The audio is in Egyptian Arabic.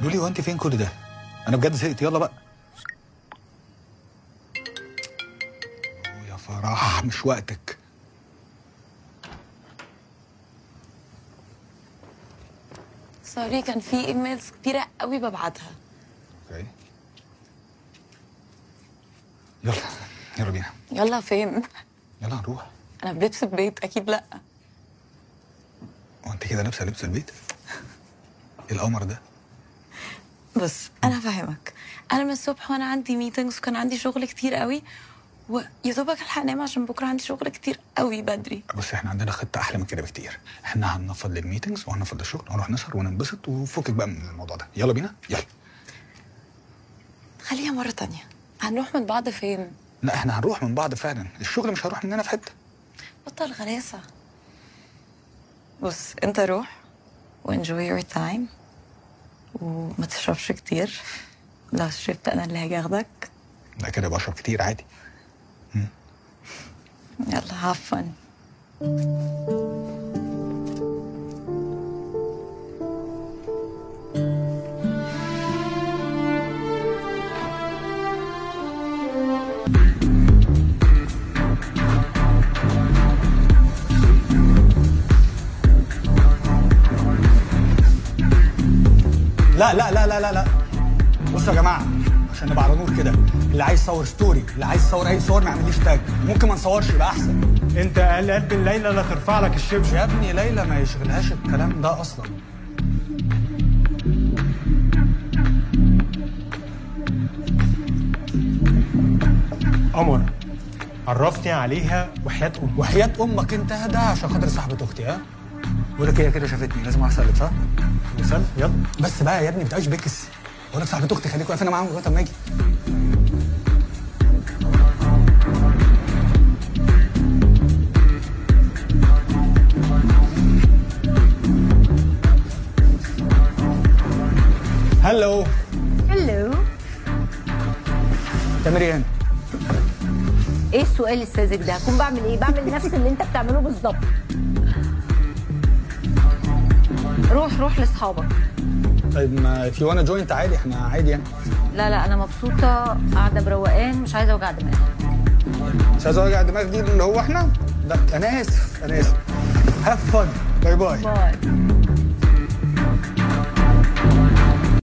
لولي هو انت فين كل ده انا بجد زهقت يلا بقى أوه يا فرح مش وقتك سوري كان في ايميلز كتيرة قوي ببعتها اوكي يلا يلا بينا يلا فين يلا نروح انا بلبس البيت اكيد لا هو انت كده لابسه لبس البيت ايه القمر ده بص انا فاهمك انا من الصبح وانا عندي ميتنجز وكان عندي شغل كتير قوي ويا دوبك الحق انام عشان بكره عندي شغل كتير قوي بدري بص احنا عندنا خطه احلى من كده بكتير احنا هننفض للميتنجز وهننفض للشغل ونروح نسهر وننبسط وفكك بقى من الموضوع ده يلا بينا يلا خليها مرة تانية هنروح من بعض فين لا احنا هنروح من بعض فعلا الشغل مش هيروح مننا في حته بطل غلاسة بص انت روح وانجوي يور تايم وما تشربش كتير لو شربت انا اللي هاجي اخدك ده كده بشرب كتير عادي يلا هاف فن لا لا لا لا لا لا بصوا يا جماعه عشان نبقى على نور كده اللي عايز يصور ستوري اللي عايز يصور اي صور ما يعمليش تاج ممكن ما نصورش يبقى احسن انت اقل قلب من ليلى لا ترفع لك الشبشب يا ابني ليلى ما يشغلهاش الكلام ده اصلا قمر عرفني عليها وحياة أمك وحياة امك انت ده عشان خاطر صاحبة اختي ها بقول لك هي كده شافتني لازم اروح اسلم صح؟ وصل يلا بس بقى يا ابني بتعيش بكس بقول لك صاحبة اختي خليك واقف انا معاهم لغايه اما اجي هلو هلو تعملي ايه هنا؟ ايه السؤال الساذج ده هكون بعمل ايه بعمل نفس اللي انت بتعمله بالظبط روح روح لاصحابك طيب ما في وانا جوينت عادي احنا عادي يعني لا لا انا مبسوطه قاعده بروقان مش عايزه اوجع دماغي مش عايز اوجع دماغ دي اللي هو احنا لا انا اسف انا اسف هاف فن باي باي باي